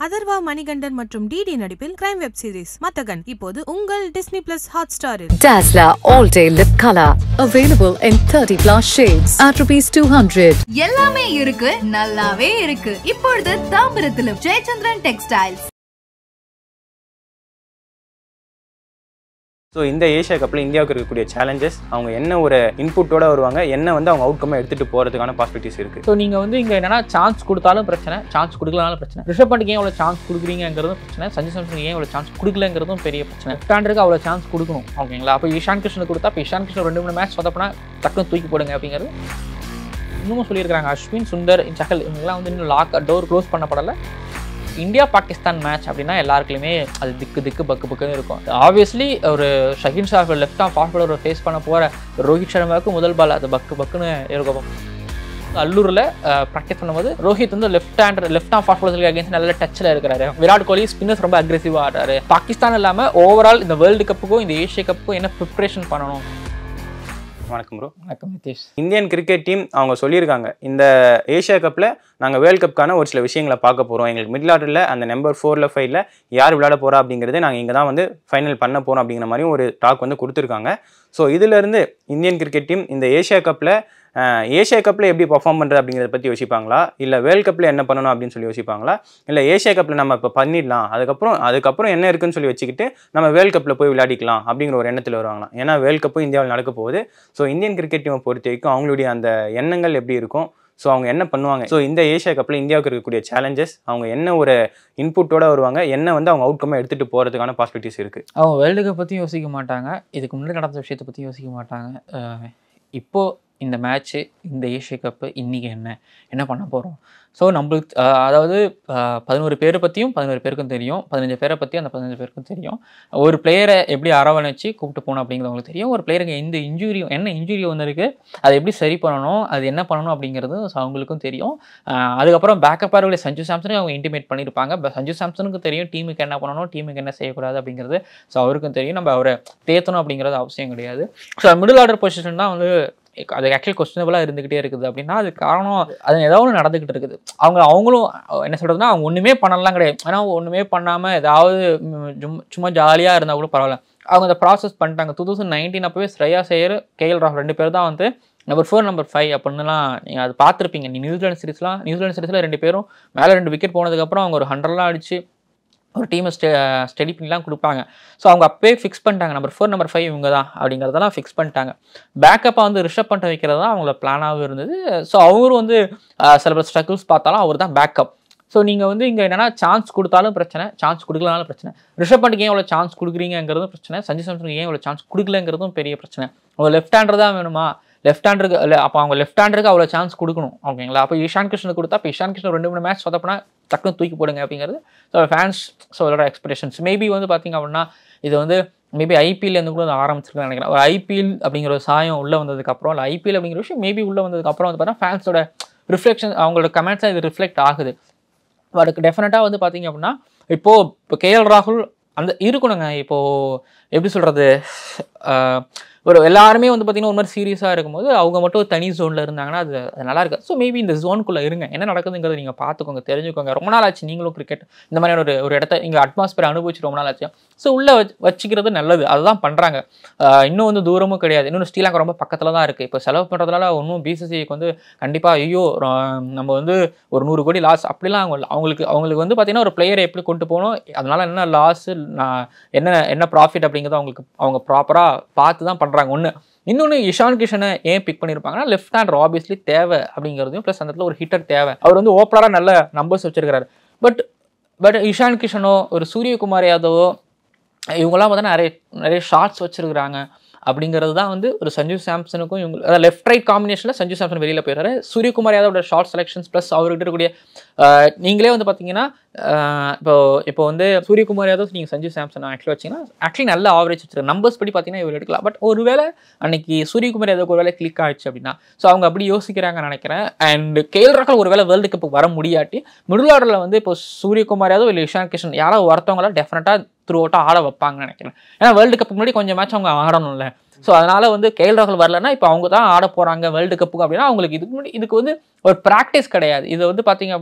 அதர்வா மணிகண்டன் மற்றும் டிடி நடிப்பில் crime web series மத்தகன் இப்போது உங்கள் டிஸ்னி பிளஸ் ஹாட் ஸ்டாரில் Dazzler All Day Lip Color. Available in 30 plus shades at rupees 200. எல்லாமே இருக்கு நல்லாவே இருக்கு இப்பொழுது தாம்பரத்திலும் ஜெயச்சந்திரன் டெக்ஸ்டைல்ஸ் ஸோ இந்த ஏஷியா கப்பில் இந்தியாவுக்கு இருக்கக்கூடிய சேலஞ்சஸ் அவங்க என்ன ஒரு இன்புட்டோட வருவாங்க என்ன வந்து அவங்க அவுட்கம்மை எடுத்துகிட்டு போகிறதுக்கான பாசிபிலிட்டிஸ் இருக்குது ஸோ நீங்கள் வந்து இங்கே என்னன்னா சான்ஸ் கொடுத்தாலும் பிரச்சனை சான்ஸ் கொடுக்கலனாலும் பிரச்சனை ரிஷப் பண்ட்டுக்கு ஏன் அவ்வளோ சான்ஸ் கொடுக்குறீங்கிறதும் பிரச்சனை சஞ்சய் சாம்சனுக்கு ஏன் அவ்வளோ சான்ஸ் கொடுக்கலங்கிறதும் பெரிய பிரச்சனை ஸ்டாண்டருக்கு அவ்வளோ சான்ஸ் கொடுக்கணும் ஓகேங்களா அப்போ இஷான் கிருஷ்ணன் கொடுத்தா இப்போ இஷான் கிருஷ்ணன் ரெண்டு மூணு மேட்ச் சொதப்பினா டக்குன்னு தூக்கி போடுங்க அப்படிங்கிறது இன்னமும் சொல்லியிருக்காங்க அஸ்வின் சுந்தர் சஹல் இவங்கெல்லாம் வந்து இன்னும் லாக் டோர் க்ளோஸ் பண்ணப்படலை இந்தியா பாகிஸ்தான் மேட்ச் அப்படின்னா எல்லாருக்குமே அது திக்கு திக்கு பக்கு பக்குன்னு இருக்கும் ஆப்வியஸ்லி ஒரு Shaheen Shah left of fast bowler face பண்ண போகிற ரோஹித் சர்மாவுக்கு முதல் பால் அது பக்கு பக்குன்னு இருக்கும் அல்லூரில் ப்ராக்டிஸ் பண்ணும்போது ரோஹித் வந்து left hand left of fast பாலருக்கு அகேன்ஸ்ட் நல்ல டச்சில் இருக்கிறாரு விராட் கோலி ஸ்பின்னர்ஸ் ரொம்ப அக்ரெசிவாக ஆடுறாரு பாகிஸ்தான் இல்லாமல் ஓவரால் இந்த வேர்ல்டு கப்புக்கும் இந்த ஏஷியா கப்புக்கும் என்ன ப்ரிப்பரேஷன் பண்ணணும் வணக்கம் ப்ரோ வணக்கம் நிதிஷ் இந்தியன் கிரிக்கெட் டீம் அவங்க சொல்லியிருக்காங்க இந்த ஏஷியா கப்பில் நாங்கள் வேர்ல்ட் கப்க்கான ஒரு சில விஷயங்களை பார்க்க போகிறோம் எங்களுக்கு மிடில் ஆர்டரில் அந்த நம்பர் ஃபோரில் ஃபைவ்ல யார் விளையாட போகிறா அப்படிங்கிறது நாங்கள் இங்கே தான் வந்து ஃபைனல் பண்ண போகிறோம் அப்படிங்கிற மாதிரியும் ஒரு டாக் வந்து கொடுத்துருக்காங்க ஸோ இதிலிருந்து இந்தியன் கிரிக்கெட் டீம் இந்த ஏஷியா கப்பில் ஏஷியா கப்பில் எப்படி பர்ஃபார்ம் பண்ணுறது அப்படிங்கிறத பற்றி யோசிப்பாங்களா இல்லை வேர்ல்ட் கப்பில் என்ன பண்ணணும் அப்படின்னு சொல்லி யோசிப்பாங்களா இல்லை ஏஷியா கப்பில் நம்ம இப்போ பண்ணிடலாம் அதுக்கப்புறம் அதுக்கப்புறம் என்ன இருக்குன்னு சொல்லி வச்சுக்கிட்டு நம்ம வேர்ல்ட் கப்பில் போய் விளையாடிக்கலாம் அப்படிங்கிற ஒரு எண்ணத்தில் வருவாங்களாம் ஏன்னா வேர்ல்ட் கப்பும் இந்தியாவில் நடக்க போகுது ஸோ இந்தியன் கிரிக்கெட் டீமை பொறுத்த வரைக்கும் அவங்களுடைய அந்த எண்ணங்கள் எப்படி இருக்கும் ஸோ அவங்க என்ன பண்ணுவாங்க ஸோ இந்த ஏஷியா கப்பில் இந்தியாவுக்கு இருக்கக்கூடிய சேலஞ்சஸ் அவங்க என்ன ஒரு இன்புட்டோட வருவாங்க என்ன வந்து அவங்க அவுட்கம்மை எடுத்துகிட்டு போகிறதுக்கான பாசிபிலிட்டிஸ் இருக்குது அவங்க வேர்ல்டு கப் பற்றியும் யோசிக்க மாட்டாங்க இதுக்கு முன்னாடி நடந்த விஷயத்தை பற்றி யோசிக்க மாட்டாங்க அஹ் இப்போ இந்த மேட்ச்சு இந்த ஏஷியா கப்பு இன்றைக்கி என்ன என்ன பண்ண போகிறோம் ஸோ நம்மளுக்கு அஹ் அதாவது அஹ் பதினோரு பேரை பற்றியும் பதினோரு பேருக்கும் தெரியும் பதினஞ்சு பேரை பற்றி அந்த பதினஞ்சு பேருக்கும் தெரியும் ஒரு பிளேயரை எப்படி அரவணைச்சு கூப்பிட்டு போகணும் அப்படிங்கிறது அவங்களுக்கு தெரியும் ஒரு பிளேயருக்கு எந்த இன்ஜுரி என்ன இன்ஜுரி வந்திருக்கு அதை எப்படி சரி பண்ணணும் அது என்ன பண்ணணும் அப்படிங்கிறது ஸோ அவங்களுக்கும் தெரியும் அஹ் அதுக்கப்புறம் பேக்கப் ஆர்வலை சஞ்சு சாம்சனுக்கு அவங்க இன்டிமேட் பண்ணியிருப்பாங்க ப- சஞ்சு சாம்சனுக்கு தெரியும் டீமுக்கு என்ன பண்ணணும் டீமுக்கு என்ன செய்யக்கூடாது அப்படிங்கிறது ஸோ அவருக்கும் தெரியும் நம்ம அவரை தேத்தணும் அப்படிங்கிறது அவசியம் கிடையாது ஸோ மிடில் ஆர்டர் பொசிஷன் தான் வந்து அது ஆக்சுவலி கொஸ்டினபிளாக இருந்துகிட்டே இருக்குது அப்படின்னா அது காரணம் அது ஏதோ ஒன்று நடந்துகிட்டு இருக்குது அவங்க அவங்களும் என்ன சொல்கிறதுனா அவங்க ஒன்றுமே பண்ணலாம் கிடையாது ஏன்னா ஒன்றுமே பண்ணாமல் ஏதாவது ம், சும்மா சும்மா ஜாலியாக இருந்தால் கூட பரவாயில்ல அவங்க அந்த ப்ராசஸ் பண்ணிட்டாங்க டூ தௌசண்ட் நைன்டீன் அப்போவே ஸ்ரேயா சேயர் கேஎல் ராகுல் ரெண்டு பேர் தான் வந்து நம்பர் ஃபோர் நம்பர் ஃபைவ் அப்படின்னுலாம் நீங்கள் அது பார்த்துருப்பீங்க நீ நியூசிலாந்து சீரிஸ்லாம் நியூசிலாந்து சீரிஸில் ரெண்டு பேரும் மேலே ரெண்டு விக்கெட் போனதுக்கப்புறம் அவங்க ஒரு ஹண்ட்ரட்லாம் அடிச்சு ஒரு டீமை ஸ்டெ ஸ்டெடி பண்ணிலாம் கொடுப்பாங்க ஸோ அவங்க அப்பவே ஃபிக்ஸ் பண்ணிட்டாங்க நம்பர் ஃபோர் நம்பர் ஃபைவ் இவங்க தான் அப்படிங்கிறதெல்லாம் ஃபிக்ஸ் பண்ணிட்டாங்க பேக்கப்பாக வந்து ரிஷப் பண்ணிட்டு வைக்கிறது தான் அவங்களோட பிளானாகவும் இருந்தது ஸோ அவரும் வந்து அஹ், சில பல ஸ்ட்ரகிள்ஸ் பார்த்தாலும் அவர் தான் பேக்கப் ஸோ நீங்கள் வந்து இங்கே என்னன்னா சான்ஸ் கொடுத்தாலும் பிரச்சனை சான்ஸ் கொடுக்கலனாலும் பிரச்சனை ரிஷப் பண்ட்டுக்கு ஏன் இவ்வளோ சான்ஸ் கொடுக்குறீங்கிறதும் பிரச்சனை சஞ்சய் சாம்சனுக்கு ஏன் இவ்வளோ சான்ஸ் கொடுக்கலங்கிறதும் பெரிய பிரச்சனை அவங்க லெஃப்ட் ஹேண்டர் தான் வேணுமா லெஃப்ட் ஹேண்டருக்கு இல்லை அப்போ அவங்க லெஃப்ட் ஹேண்டருக்கு அவ்வளோ சான்ஸ் கொடுக்கணும் ஓகேங்களா அப்போ இஷான் கிருஷ்ணன் கொடுத்தா இப்போ இஷான் கிருஷ்ணன் ரெண்டு மூணு மேட்ச் சொதப்பினா டக்குன்னு தூக்கி போடுங்க அப்படிங்கிறது ஸோ ஃபேன்ஸ் ஸோ அதோட எக்ஸ்பெக்டேஷன்ஸ் மேபி வந்து பார்த்தீங்க அப்படின்னா இது வந்து மேபி ஐபிஎல் இருந்து கூட ஆரம்பிச்சிருக்கேன் நினைக்கிறேன் ஒரு ஐபிஎல் அப்படிங்கிற ஒரு சாயம் உள்ளே வந்ததுக்கப்புறம் இல்லை ஐபிஎல் அப்படிங்கிற விஷயம் மேபி உள்ளே வந்ததுக்கப்புறம் வந்து பார்த்தீங்கன்னா ஃபேன்ஸோட ரிஃப்ளெக்ஷன் அவங்களோட கமெண்ட்ஸாக இது ரிஃப்ளெக்ட் ஆகுது பட் டெஃபினட்டாக வந்து பார்த்தீங்க அப்படின்னா இப்போது இப்போ கேஎல் ராகுல் அந்த இருக்கணுங்க இப்போது எப்படி சொல்கிறது ஒரு எல்லாருமே வந்து பார்த்தீங்கன்னா ஒரு மாதிரி சீரியஸாக இருக்கும்போது அவங்க மட்டும் ஒரு தனி ஜோனில் இருந்தாங்கன்னா அது அது நல்லா இருக்கு ஸோ மேபி இந்த ஜோனுக்குள்ளே இருங்க என்ன நடக்குதுங்கிறத நீங்கள் பார்த்துக்கோங்க தெரிஞ்சுக்கோங்க ரொம்ப நாள் ஆச்சு நீங்களும் கிரிக்கெட் இந்த மாதிரியான ஒரு ஒரு இடத்த இங்கே அட்மாஸ்பியர் அனுபவிச்சு ரொம்ப நாள் ஆச்சு ஸோ உள்ளே வச்சு வச்சுக்கிறது நல்லது அதுதான் பண்ணுறாங்க இன்னும் வந்து தூரமும் கிடையாது இன்னும் ஸ்ரீலங்கா ரொம்ப பக்கத்தில் தான் இருக்குது இப்போ செலவு பண்ணுறதுனால ஒன்றும் பிசிசிக்கு வந்து கண்டிப்பாக ஐயோ ர- நம்ம வந்து ஒரு நூறு கோடி லாஸ் அப்படிலாம் அவங்க அவங்களுக்கு அவங்களுக்கு வந்து பார்த்தீங்கன்னா ஒரு பிளேயரை எப்படி கொண்டு போகணும் அதனால என்ன லாஸ் என்ன என்ன ப்ராஃபிட் அப்படிங்கிறத அவங்களுக்கு அவங்க ப்ராப்பராக பார்த்து தான் பண்ணுறாங்க ஒன்று இன்னொன்று இஷான் கிஷனை ஏன் பிக் பண்ணியிருப்பாங்கன்னா லெஃப்ட் ஹேண்டர் ஆப்வியஸ்லி தேவை அப்படிங்கிறதையும் ப்ளஸ் அந்த இடத்துல ஒரு ஹிட்டர் தேவை அவர் வந்து ஓப்பனராக நல்ல நம்பர்ஸ் வச்சிருக்காரு பட் பட் இஷான் கிஷனோ ஒரு சூரியகுமார் யாதவோ இவங்கெல்லாம் பார்த்தா நிறைய நிறைய ஷார்ட்ஸ் வச்சிருக்கிறாங்க அப்படிங்கிறது தான் வந்து ஒரு சஞ்சு சாம்சனுக்கும் இவங்க அதாவது லெஃப்ட் ரைட் காம்பினேஷனில் சஞ்சு சாம்சன் வெளியில் போயிடுறாரு சூரியகுமார் யாதவோட ஷார்ட் செலெக்ஷன்ஸ் ப்ளஸ் அவர்கிட்ட இருக்கக்கூடிய ஆஹ், நீங்களே வந்து பார்த்தீங்கன்னா ஆஹ், இப்போ இப்போ வந்து சூரியகுமார் யாதவ் நீங்கள் சஞ்சு சாம்சன் ஆக்சுவலாக வச்சிங்கன்னா ஆக்சுவலி நல்ல ஆவரேஜ் வச்சிருக்காரு நம்பர்ஸ் படி பார்த்தீங்கன்னா இவர் எடுக்கலாம் பட் ஒருவேளை அன்னைக்கு சூரியகுமார் யாதவ் ஒருவேளை கிளிக் ஆயிடுச்சு அப்படின்னா ஸோ அவங்க அப்படி யோசிக்கிறாங்கன்னு நினைக்கிறேன் அண்ட் கேஎல் ராகுல் ஒருவேளை வேர்ல்டு கப்புக்கு வர முடியாட்டி மிடில் ஆர்டரில் வந்து இப்போ சூரியகுமார் யாதவ் இல்லை இஷான் கிஷன் யாராவது ஒருத்தவங்களாம் டெஃபினட்டாக த்ரூ அவுட்டாக ஆட வைப்பாங்கன்னு நினைக்கிறேன் ஏன்னா வேர்ல்டு கப்புக்கு முன்னாடி கொஞ்சம் மேட்ச் அவங்க ஆடணும்ல ஸோ அதனால வந்து கேஎல் ராகுல் வரலன்னா இப்போ அவங்க தான் ஆட போறாங்க வேர்ல்டு கப்புக்கு அப்படின்னா அவங்களுக்கு இதுக்கு முன்னாடி இதுக்கு வந்து ஒரு ப்ராக்டிஸ் கிடையாது இது வந்து பார்த்தீங்க அப்படின்னா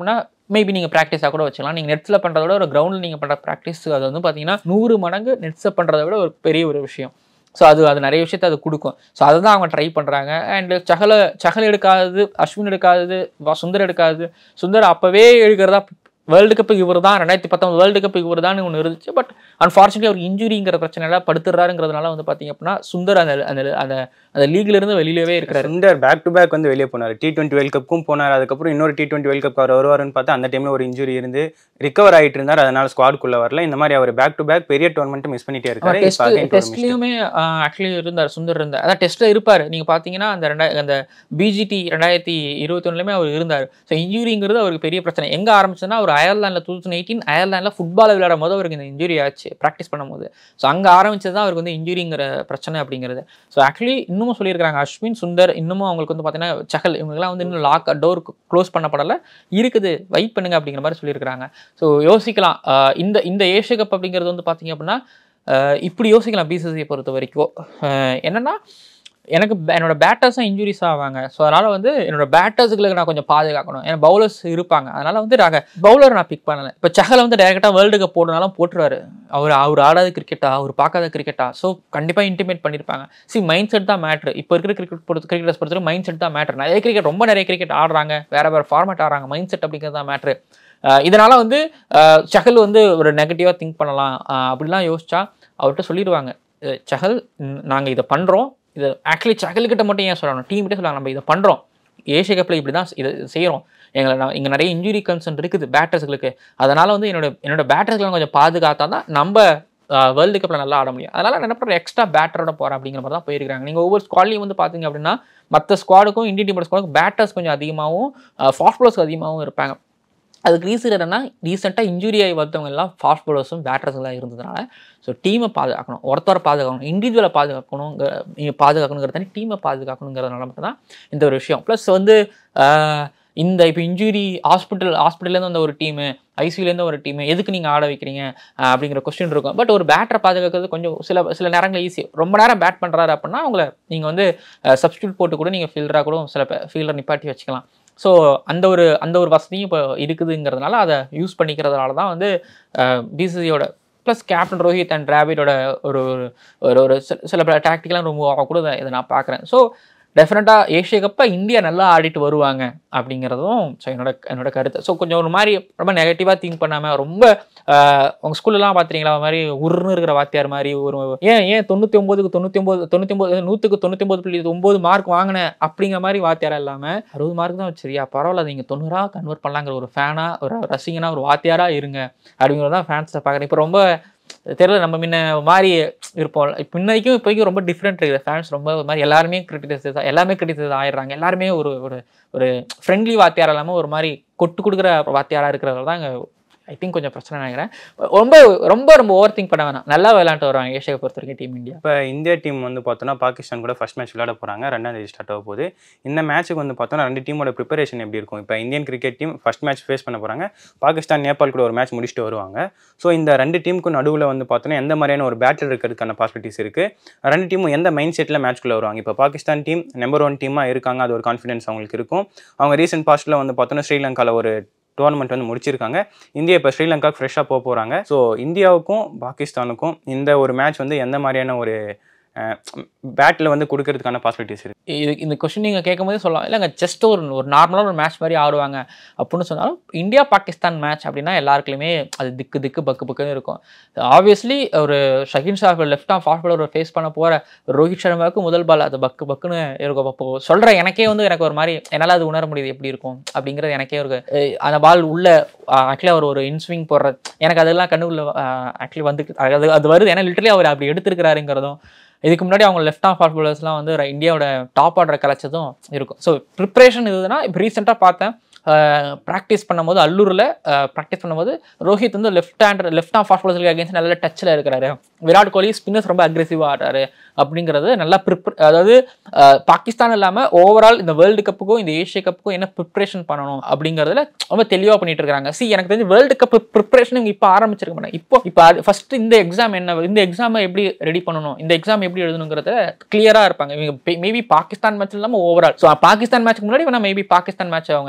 மேபி நீங்கள் ப்ராக்டிஸாக கூட வச்சுக்கலாம் நீங்கள் நெட்ஸில் பண்ணுறத விட ஒரு கிரவுண்டில் நீங்கள் பண்ணுற ப்ராக்டிஸ் அது வந்து பார்த்தீங்கன்னா நூறு மடங்கு நெட்ஸை பண்ணுறத விட ஒரு பெரிய ஒரு விஷயம் ஸோ அது அது நிறைய விஷயத்தை அது கொடுக்கும் ஸோ அதை தான் அவங்க ட்ரை பண்ணுறாங்க அண்ட் சகல சகல் எடுக்காதது அஸ்வின் எடுக்காதது வ- சுந்தர் எடுக்காதது சுந்தர் அப்போவே எடுக்கிறதா வேர்ல்டு கப்புக்கு இவர் தான் ரெண்டாயிரத்தி பத்தொம்பது வேர்ல்டு கப்புக்கு இவர் தான் ஒன்று இருந்துச்சு பட் அன்ஃபார்ச்சுனேட்லி அவர் இன்ஜுரிங்கிற பிரச்சனையில படுத்துறாருங்கிறதுனால வந்து பார்த்தீங்க அப்படின்னா சுந்தர் அந்த அந்த அந்த அந்த லீக்ல இருந்து வெளியிலவே இருக்கிறாரு சுந்தர் பேக் டு பேக் வந்து வெளியே போனார் டி டுவெண்ட்டி வேர்ல்ட் கப்புக்கும் போனார் அதுக்கப்புறம் இன்னொரு டி டுவெண்ட்டி வேர்ல்ட் கப் அவர் வருவாருன்னு பார்த்தா அந்த டைம்ல ஒரு இன்ஜுரி இருந்து ரிகவர் ஆயிட்டு இருந்தார் அதனால ஸ்குவாடுக்குள்ள வரல இந்த மாதிரி அவர் பேக் டு பேக் பெரிய டோர்னமெண்ட் மிஸ் பண்ணிட்டே இருக்காரு இப்ப டெஸ்ட் again ஒரு mistake. டெஸ்ட்லயுமே ஆக்சுவலி இருந்தார் சுந்தர் இருந்தார் அதான் டெஸ்ட்ல இருப்பார் நீங்க பாத்தீங்கன்னா அந்த ரெண்டாயிரம் அந்த பிஜிடி ரெண்டாயிரத்தி இருபத்தொன்னுலயுமே அவர் இருந்தார் ஸோ இன்ஜுரிங்கிறது அவருக்கு பெரிய பிரச்சனை எங்க ஆரம்பிச்சதுன்னா அவர் அயர்லாண்டில் டூ தௌசண்ட் எயிட்டீன் அயர்லாண்டில் ஃபுட்பால் விளையாடும் போது அவருக்கு இந்த இன்ஜுரி ஆச்சு ப்ராக்டிஸ் பண்ணும்போது ஸோ அங்க ஆரம்பிச்சது தான் அவருக்கு வந்து இன்ஜுரிங்கிற பிரச்சனை அப்படிங்கிறது ஸோ ஆக்சுவலி இன்னமும் சொல்லியிருக்காங்க அஸ்வின் சுந்தர் இன்னமும் அவங்களுக்கு வந்து பார்த்தீங்கன்னா சகல் இவங்கெல்லாம் வந்து இன்னும் லாக் டோர் க்ளோஸ் பண்ணப்படலை இருக்குது வெயிட் பண்ணுங்க அப்படிங்கிற மாதிரி சொல்லியிருக்காங்க ஸோ யோசிக்கலாம் ஆஹ் இந்த இந்த ஏஷியா கப் அப்படிங்கிறது வந்து பார்த்தீங்க அப்படின்னா ஆஹ் இப்படி யோசிக்கலாம் பிசிசியை பொறுத்த வரைக்கும் ஆஹ் என்னன்னா எனக்கு ப- என்னோட பேட்டர்ஸும் இன்ஜுரிஸ் ஆவாங்க ஸோ அதனால வந்து என்னோட பேட்டர்ஸுக்கு நான் கொஞ்சம் பாதுகாக்கணும் ஏன்னா பவுலர்ஸ் இருப்பாங்க அதனால வந்து நாங்கள் பவுலர் நான் பிக் பண்ணலை இப்போ சஹலை வந்து டேரெக்டாக வேர்ல்டு கப் போடுனாலும் போட்டுருவாரு அவர் அவர் ஆடாத கிரிக்கெட்டா அவர் பார்க்காத கிரிக்கெட்டா ஸோ கண்டிப்பாக இன்டிமேட் பண்ணியிருப்பாங்க சி மைண்ட் செட் தான் மேட்ரு இப்போ இருக்கிற கிரிக்கெட் பொறுத்த கிரிக்கெட்டர்ஸ் பொறுத்தவரை மைண்ட் செட் தான் மேட்ரு நிறைய கிரிக்கெட் ரொம்ப நிறைய கிரிக்கெட் ஆடுறாங்க வேற வேற ஃபார்மேட் ஆடுறாங்க மைண்ட் செட் அப்படிங்கிறது தான் மேட்ரு இதனால வந்து அஹ், சஹல் வந்து ஒரு நெகட்டிவாக திங்க் பண்ணலாம் அஹ், அப்படிலாம் யோசிச்சா அவர்கிட்ட சொல்லிடுவாங்க அஹ், சஹல் நாங்கள் இதை பண்ணுறோம் இது ஆக்சுவலி சஹல்கிட்ட மட்டும் ஏன் சொல்லணும் டீம்கிட்ட சொல்லுவாங்க நம்ம இதை பண்ணுறோம் ஏஷியா கப்பில் இப்படி தான் இதை செய்கிறோம் எங்களை நான் இங்கே நிறைய இன்ஜுரி கன்சர்ன் இருக்குது பேட்டர்ஸ்களுக்கு அதனால் வந்து என்னோட என்னோட பேட்டர்ஸ்களை கொஞ்சம் பாதுகாத்தா தான் நம்ம வேர்ல்டு கப்பில் நல்லா ஆட முடியும் அதனால் நான் என்ன பண்ணுறேன் எக்ஸ்ட்ரா பேட்டரோட போகிறேன் அப்படிங்கிற மாதிரி தான் போயிருக்காங்க நீங்கள் ஒவ்வொரு ஸ்குவாட்லையும் வந்து பார்த்தீங்க அப்படின்னா மற்ற ஸ்குவாடுக்கும் இந்தியன் டீமோட ஸ்குவாடுக்கும் பேட்டர்ஸ் கொஞ்சம் அதிகமாகவும் ஃபாஸ்ட் பாலர்ஸ் அதிகமாகவும் இருப்பாங்க அதுக்கு ரீசன் என்னன்னா ரீசெண்டாக இன்ஜுரி ஆகி வந்தவங்க எல்லாம் ஃபாஸ்ட் பாலர்ஸும் பேட்டர்ஸ்லாம் இருந்ததுனால ஸோ டீமை பாதுகாக்கணும் ஒருத்தரை பாதுகாக்கணும் இண்டிவிஜுவலை பாதுகாக்கணும் பாதுகாக்கணுங்கிற தனி டீமை பாதுகாக்கணுங்கிறதுனால மட்டும் தான் இந்த ஒரு விஷயம் ப்ளஸ் வந்து ஆஹ், இந்த இப்போ இன்ஜுரி ஹாஸ்பிட்டல் ஹாஸ்பிட்டல்லேருந்து வந்த ஒரு டீமு ஐசியூலேருந்து ஒரு டீமு எதுக்கு நீங்கள் ஆட வைக்கிறீங்க ஆஹ், அப்படிங்கிற கொஸ்டின் இருக்கும் பட் ஒரு பேட்டரை பாதுகாக்கிறது கொஞ்சம் சில சில நேரங்களில் ஈஸி ரொம்ப நேரம் பேட் பண்ணுறாரு அப்படின்னா அவங்கள நீங்கள் வந்து சப்ஸ்டியூட் போட்டு கூட நீங்கள் ஃபீல்டராக கூட சில ஃபீல்டர் நிப்பாட்டி வச்சுக்கலாம் ஸோ அந்த ஒரு அந்த ஒரு வசதியும் இப்போ இருக்குதுங்கிறதுனால அதை யூஸ் பண்ணிக்கிறதுனால தான் வந்து பிசிசியோட ப்ளஸ் கேப்டன் ரோஹித் அண்ட் டிராவிடோட ஒரு ஒரு ஒரு ஒரு சில- சில டாக்டிக்கெலாம் ரொம்ப ஆக கூட இதை- இதை நான் பார்க்குறேன் ஸோ டெஃபினட்டாக ஏஷியா கப்பை இந்தியா நல்லா ஆடிட்டு வருவாங்க அப்படிங்கிறதும் ஸோ என்னோட என்னோட கருத்து ஸோ கொஞ்சம் ஒரு மாதிரி ரொம்ப நெகட்டிவாக திங்க் பண்ணாமல் ரொம்ப ஆஹ், உங்க ஸ்கூல்லலாம் பார்த்துறீங்களா ஒரு மாதிரி உருன்னு இருக்கிற வாத்தியார் மாதிரி ஒரு ஏன் ஏன் தொண்ணூற்றி ஒம்போதுக்கு தொண்ணூற்றி ஒம்பது தொண்ணூற்றி ஒம்பது நூற்றுக்கு தொண்ணூற்றி ஒம்பது புள்ளி ஒம்பது மார்க் வாங்கினேன் அப்படிங்கிற மாதிரி வாத்தியாரா இல்லாமல் அறுபது மார்க் தான் வச்சிருக்கியா பரவாயில்ல நீங்கள் தொண்ணூறா கன்வெர்ட் பண்ணலாங்கிற ஒரு ஃபேனாக ஒரு ரசிகனா ஒரு வாத்தியாராக இருங்க அப்படிங்கிறது தான் ஃபேன்ஸை பார்க்குறேன் இப்போ ரொம்ப தெரியல நம்ம முன்ன மாதிரி இருப்போம் இப்போ இன்னைக்கும் இப்போதைக்கும் ரொம்ப டிஃப்ரெண்ட் இருக்குது ஃபேன்ஸ் ரொம்ப ஒரு மாதிரி எல்லாருமே கிரிட்டிசைஸ் எல்லாமே கிரிட்டிசைஸ் ஆயிடுறாங்க எல்லாருமே ஒரு ஒரு ஒரு ஃப்ரெண்ட்லி வாத்தியார் இல்லாமல் ஒரு மாதிரி கொட்டு கொடுக்குற வாத்தியாராக இருக்கிறதால தான் இங்கே ஐ திங்க் கொஞ்சம் பிரச்சனை நினைக்கிறேன் ரொம்ப ரொம்ப ரொம்ப ஓவர் திங்க் பண்ண வேணாம் நல்லா விளையாண்டு வருவாங்க ஏஷியாவை பொறுத்த வரைக்கும் டீம் இந்தியா இப்போ இந்தியா டீம் வந்து பார்த்தோன்னா பாகிஸ்தான் கூட ஃபர்ஸ்ட் மேட்ச் விளையாட போகிறாங்க ரெண்டாம் தேதி ஸ்டார்ட் ஆக போகுது இந்த மேட்ச்சுக்கு வந்து பார்த்தோன்னா ரெண்டு டீமோட ப்ரிப்பரேஷன் எப்படி இருக்கும் இப்போ Indian cricket team first match face பண்ண போகிறாங்க பாகிஸ்தான் நேபாள் கூட ஒரு மேட்ச் முடிச்சுட்டு வருவாங்க ஸோ இந்த ரெண்டு டீமுக்கும் நடுவில் வந்து பார்த்தோன்னா எந்த மாதிரியான ஒரு பேட்டில் இருக்கிறதுக்கான பாசிபிலிட்டிஸ் இருக்குது ரெண்டு டீமும் எந்த மைண்ட் செட்டில் மேட்ச்க்குள்ளே வருவாங்க இப்போ பாகிஸ்தான் டீம் நம்பர் ஒன் டீமாக இருக்காங்க அது ஒரு கான்ஃபிடன்ஸ் அவங்களுக்கு இருக்கும் அவங்க ரீசெண்ட் பாஸ்ட்டில் வந்து பார்த்தோன்னா ஸ்ரீலங்காவில் ஒரு டோர்னமெண்ட் வந்து முடிச்சிருக்காங்க இந்தியா இப்போ ஸ்ரீலங்காக்கு ஃப்ரெஷ்ஷாக போக போகிறாங்க ஸோ இந்தியாவுக்கும் பாகிஸ்தானுக்கும் இந்த ஒரு மேட்ச் வந்து எந்த மாதிரியான ஒரு பேட்டில் வந்து கொடுக்கறதுக்கான பாசிபிலிட்டிஸ் இருக்கு இது இந்த கொஸ்டின் நீங்கள் கேட்கும் போதே சொல்லலாம் இல்லைங்க ஜஸ்ட் ஒரு ஒரு நார்மலான ஒரு மேட்ச் மாதிரி ஆடுவாங்க அப்படின்னு சொன்னாலும் இந்தியா பாகிஸ்தான் மேட்ச் அப்படின்னா எல்லாருக்குமே அது திக்கு திக்கு பக்கு பக்குன்னு இருக்கும் ஆப்வியஸ்லி ஒரு Shaheen Shah left of fast bowler face பண்ண போகிற ரோஹித் சர்மாவுக்கு முதல் பால் அது பக்கு பக்குன்னு இருக்கும் அப்போ சொல்கிற எனக்கே வந்து எனக்கு ஒரு மாதிரி என்னால் அது உணர முடியுது எப்படி இருக்கும் அப்படிங்கிறது எனக்கே ஒரு அஹ், அந்த பால் உள்ள ஆக்சுவலி அவர் ஒரு இன்ஸ்விங் போடுற எனக்கு அதெல்லாம் கண்ணுக்குள்ள ஆக்சுவலி வந்து அது அது வருது ஏன்னா லிட்டரலி அவர் அப்படி எடுத்திருக்கிறாருங்கிறதும் இதுக்கு முன்னாடி அவங்க லெஃப்ட் ஆஃப் ஃபாஸ்ட் பாலர்ஸ்லாம் வந்து ர- இந்தியாவோட டாப் ஆர்டர் கலைச்சதும் இருக்கும் ஸோ ப்ரிப்ரேஷன் இதுனா இப்போ ரீசெண்டாக பார்த்தேன் ப்ராக்டிஸ் பண்ணும்போது அல்லூரில் ப்ராக்டிஸ் பண்ணும்போது ரோஹித் வந்து left hand left of fast பாலர்ஸ்க்கு அகேன்ஸ்ட் நல்ல டச்சில் இருக்கிறாரு விராட் கோலி ஸ்பின்னர்ஸ் ரொம்ப அக்ரெசிவாக ஆடுறாரு அப்படிங்கிறது நல்லா ப்ரிப்பர் அதாவது அஹ், பாகிஸ்தான் இல்லாமல் ஓவரால் இந்த வேர்ல்டு கப்புக்கும் இந்த ஏஷியா கப்புக்கும் என்ன ப்ரிப்ரேஷன் பண்ணணும் அப்படிங்கிறதுல ரொம்ப தெளிவாக பண்ணிட்டு இருக்காங்க சி எனக்கு தெரிஞ்சு வேர்ல்டு கப் ப்ரிப்ரேஷன் இவங்க இப்போ ஆரம்பிச்சிருக்க மாட்டாங்க இப்போ இப்போ ஃபர்ஸ்ட் இந்த எக்ஸாம் என்ன இந்த எக்ஸாமை எப்படி ரெடி பண்ணணும் இந்த எக்ஸாம் எப்படி எழுதணுங்கிறத கிளியராக இருப்பாங்க இவங்க மேபி பாகிஸ்தான் மேட்ச் இல்லாமல் ஓவரால் ஸோ பாகிஸ்தான் மேட்ச்க்கு முன்னாடி வேணா மேபி பாகிஸ்தான் மேட்ச் அவங்க ஹேண்டில் பண்ணலாம்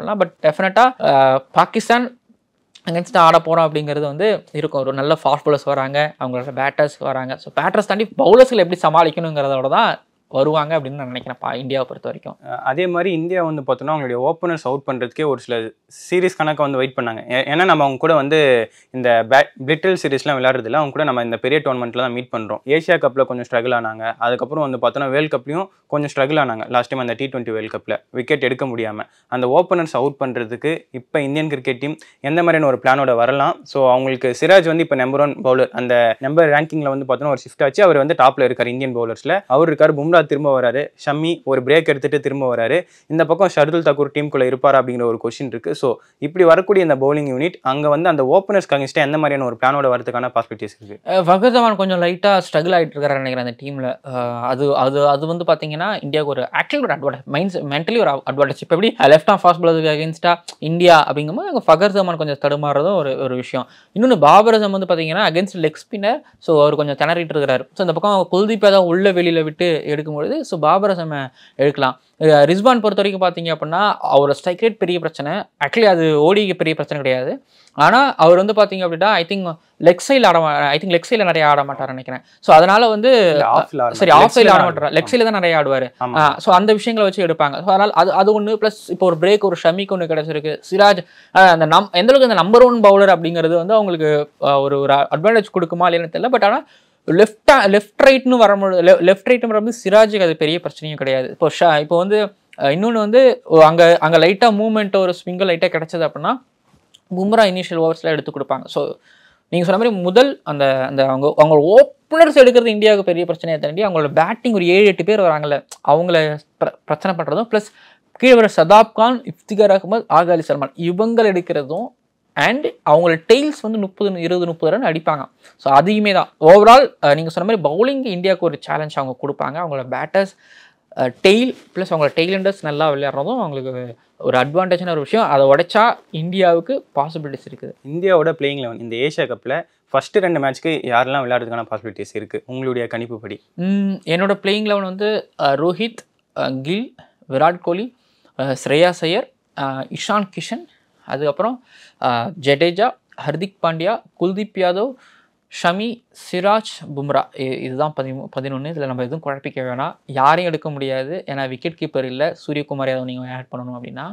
பண்ணலாம் பட் டெஃபினட்டாக பாகிஸ்தான் அகேன்ஸ்ட் ஆட போகிறோம் அப்படிங்கிறது வந்து இருக்கும் ஒரு நல்ல ஃபாஸ்ட் பவுலர்ஸ் வராங்க அவங்களோட பேட்டர்ஸ் வராங்க ஸோ பேட்டர்ஸ் தாண்டி பவுலர்ஸ்களை எப்படி சமாளிக்கணுங்கிறதோட தான் வருவாங்க அப்படின்னு நான் நினைக்கிறேன் பா இந்தியாவை பொறுத்த வரைக்கும் அஹ் அதே மாதிரி இந்தியா வந்து பார்த்தோன்னா அவங்களுடைய ஓப்பனர்ஸ் அவுட் பண்ணுறதுக்கே ஒரு சில சீரிஸ் கணக்காக வந்து வெயிட் பண்ணாங்க ஏ- ஏன்னா நம்ம அவங்க கூட வந்து இந்த பேட் பிளிட்டல் சீரிஸ்லாம் விளையாடுறதில்ல அவங்க கூட நம்ம இந்த பெரிய டோர்னமெண்ட்டில் தான் மீட் பண்ணுறோம் ஏஷியா கப்பில் கொஞ்சம் ஸ்ட்ரகிள் ஆனாங்க அதுக்கப்புறம் வந்து பார்த்தோன்னா வேர்ல்ட் கப்லையும் கொஞ்சம் ஸ்ட்ரகிள் ஆனாங்க லாஸ்ட் டைம் அந்த டி டுவெண்ட்டி வேர்ல்ட் கப்பில் விக்கெட் எடுக்க முடியாமல் அந்த ஓப்பனர்ஸ் அவுட் பண்ணுறதுக்கு இப்போ இந்தியன் கிரிக்கெட் டீம் எந்த மாதிரியான ஒரு பிளானோட வரலாம் ஸோ அவங்களுக்கு சிராஜ் வந்து இப்போ நம்பர் ஒன் பவுலர் அந்த நம்பர் ரேங்கிங்கில் வந்து பார்த்தோன்னா ஒரு ஷிஃப்ட் ஆச்சு அவர் வந்து டாப்பில் இருக்கார் இந்தியன் பவுலர்ஸில் அவர் இருக்கார் பும்ரா திரும்ப வராரு ஷம்மி ஒரு பிரேக் எடுத்துட்டு திரும்ப வராரு இந்த பக்கம் ஷர்துல் தாக்கூர் டீமுக்குள்ள இருப்பாரா அப்படிங்கிற ஒரு கொஸ்டின் இருக்கு ஸோ இப்படி வரக்கூடிய இந்த பவுலிங் யூனிட் அங்கே வந்து அந்த ஓப்பனர்ஸ் அகேன்ஸ்டாக எந்த மாதிரியான ஒரு பிளானோட வரதுக்கான பாசிபிலிட்டிஸ் இருக்கு ஃபகர் ஜமான் கொஞ்சம் லைட்டாக ஸ்ட்ரகிள் ஆகிட்டு இருக்காரு நினைக்கிறேன் அந்த டீமில் அது அது அது வந்து பார்த்தீங்கன்னா இந்தியாவுக்கு ஒரு ஆக்சுவலி ஒரு அட்வான்டேஜ் மைண்ட்ஸ் மென்டலி ஒரு அட்வான்டேஜ் இப்போ எப்படி லெஃப்ட் ஆஃப் ஃபாஸ்ட் பாலருக்கு அகேன்ஸ்டாக இந்தியா அப்படிங்கும்போது அங்கே ஃபகர் ஜமான் கொஞ்சம் தடுமாறதும் ஒரு ஒரு விஷயம் இன்னொன்று பாபர் அசம் வந்து பார்த்தீங்கன்னா அகேன்ஸ்ட் லெக் ஸ்பின்னர் ஸோ அவர் கொஞ்சம் திணறிட்டு இருக்கிறாரு ஸோ இந்த பக்கம் குல்தீப் யாதவ் உள்ள வெளியில் விட்டு எடுக்கும்பொழுது ஸோ பாபர் அசம் எடுக்கலாம் அஹ் ரிஸ்வான் பொறுத்த வரைக்கும் பார்த்தீங்க அப்படின்னா அவரோட ஸ்ட்ரைக் ரேட் பெரிய பிரச்சனை ஆக்சுவலி அது ஓடிக்கு பெரிய பிரச்சனை கிடையாது ஆனால் அவர் வந்து பார்த்தீங்க அப்படின்னா ஐ திங்க் லெக் சைடில் ஆட ஐ திங்க் லெக் சைடில் நிறைய ஆட மாட்டார் நினைக்கிறேன் ஸோ அதனால வந்து off ல ஆட சரி மாட்டாரு. ஆஃப் சைடில் Leg ஆட side மாட்டார் ஆட லெக் சைடில் தான் நிறைய ஆடுவார் ஆமா. ஸோ அந்த விஷயங்களை வச்சு எடுப்பாங்க ஸோ அதனால் அது அது ஒன்று ப்ளஸ் இப்போ ஒரு பிரேக் ஒரு ஷமிக்கு ஒன்று கிடச்சிருக்கு சிராஜ் அஹ் அந்த நம் எந்த அளவுக்கு அந்த நம்பர் ஒன் பவுலர் அப்படிங்கிறது வந்து அவங்களுக்கு அஹ், ஒரு ஒரு அட்வான்டேஜ் கொடுக்குமா இல்லைன்னு தெரியல பட் ஆனால் லெஃப்ட் லெஃப்ட் ரைட்னு வரும்பொழுது லெஃப்ட் ரைட்னு வரும்போது சிராஜுக்கு அது பெரிய பிரச்சனையும் கிடையாது இப்போ ஷா இப்போ வந்து இன்னொன்று வந்து அங்கே அங்கே லைட்டாக மூவ்மெண்ட் ஒரு ஸ்விங்கில் லைட்டாக கிடைச்சது அப்படின்னா பும்ரா இனிஷியல் ஓவர்ஸ்லாம் எடுத்து கொடுப்பாங்க ஸோ நீங்கள் சொன்ன மாதிரி முதல் அந்த அந்த அவங்க அவங்க ஓப்பனர்ஸ் எடுக்கிறது இந்தியாவுக்கு பெரிய பிரச்சனையை தாண்டி அவங்களோட பேட்டிங் ஒரு ஏழு எட்டு பேர் வராங்கல்ல அவங்கள பிர- பிரச்சனை பண்ணுறதும் ப்ளஸ் கீழே வர சதாப் கான் இஃப்திகார் அகமது ஆக அலி சல்மான் இவங்கள் எடுக்கிறதும் அண்ட் அவங்களோட டெய்ல்ஸ் வந்து முப்பது இருபது முப்பது ரன் அடிப்பாங்க ஸோ அதையுமே தான் ஓவரால் நீங்கள் சொன்ன மாதிரி பவுலிங் இந்தியாவுக்கு ஒரு சேலஞ்ச் அவங்க கொடுப்பாங்க அவங்களோட பேட்டர்ஸ் டெய்ல் ப்ளஸ் அவங்களோட டெய்லண்டர்ஸ் நல்லா விளையாடுறதும் அவங்களுக்கு ஒரு அட்வான்டேஜான ஒரு விஷயம் அதை உடைச்சா இந்தியாவுக்கு பாசிபிலிட்டிஸ் இருக்குது இந்தியாவோட பிளேயிங் லெவன் இந்த ஏஷியா கப்பில் ஃபர்ஸ்ட் ரெண்டு மேட்ச்க்கு யாரெல்லாம் விளையாடுறதுக்கான பாசிபிலிட்டிஸ் இருக்கு உங்களுடைய கணிப்புப்படி ம், என்னோட பிளேயிங் லெவன் வந்து அஹ், ரோஹித் அஹ், கில் விராட் கோலி அஹ், ஸ்ரேயா ஐயர் அஹ், இஷான் கிஷன் அதுக்கப்புறம் அஹ், ஜடேஜா ஹர்திக் பாண்டியா குல்தீப் யாதவ் ஷமி சிராஜ் பும்ரா இ- இதுதான் பதிமூ பதினொன்று இதில் நம்ம எதுவும் குழப்பிக்க வேணாம் யாரையும் எடுக்க முடியாது ஏன்னா விக்கெட் கீப்பர் இல்லை சூரியகுமார் யாதவ் நீங்கள் ஆட் பண்ணணும் அப்படின்னா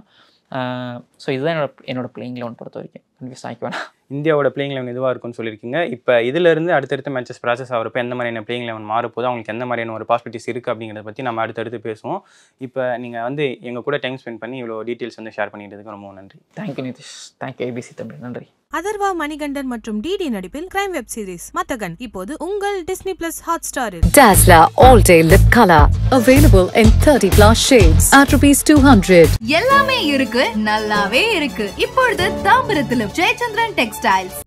ஸோ இதுதான் என்னோட என்னோட பிளேயிங் லெவன் பொறுத்த வரைக்கும் கன்ஃபியூஸ் ஆகிக்க வேணாம் இந்தியாவோட பிளேயிங் லெவன் இதுவாக இருக்கும்னு சொல்லியிருக்கீங்க இப்போ இதிலிருந்து அடுத்தடுத்த மேட்சஸ் ப்ராசஸ் ஆகிறப்ப எந்த மாதிரியான பிளேயிங் லெவன் மாறப்போது அவங்களுக்கு எந்த மாதிரியான ஒரு பாசிபிலிட்டிஸ் இருக்குது அப்படிங்கிறத பற்றி நம்ம அடுத்தடுத்து பேசுவோம் இப்போ நீங்கள் வந்து எங்கள் கூட டைம் ஸ்பெண்ட் பண்ணி இவ்வளோ டீட்டெயில்ஸ் வந்து ஷேர் பண்ணிட்டதுக்கு ரொம்ப நன்றி thank you Nitish thank you ABC Tamil நன்றி அதர்வா மணிகண்டன் மற்றும் டிடி நடிப்பில் கிரைம் வெப் சீரிஸ் மத்தகன் இப்போது உங்கள் டிஸ்னி பிளஸ் ஹாட் ஸ்டாரில் Dazzler All Day Lip Color. Available in 30 plus shades at rupees 200. எல்லாமே இருக்கு நல்லாவே இருக்கு இப்பொழுது தாம்பரத்திலும் ஜெயச்சந்திரன் டெக்ஸ்டைல்ஸ்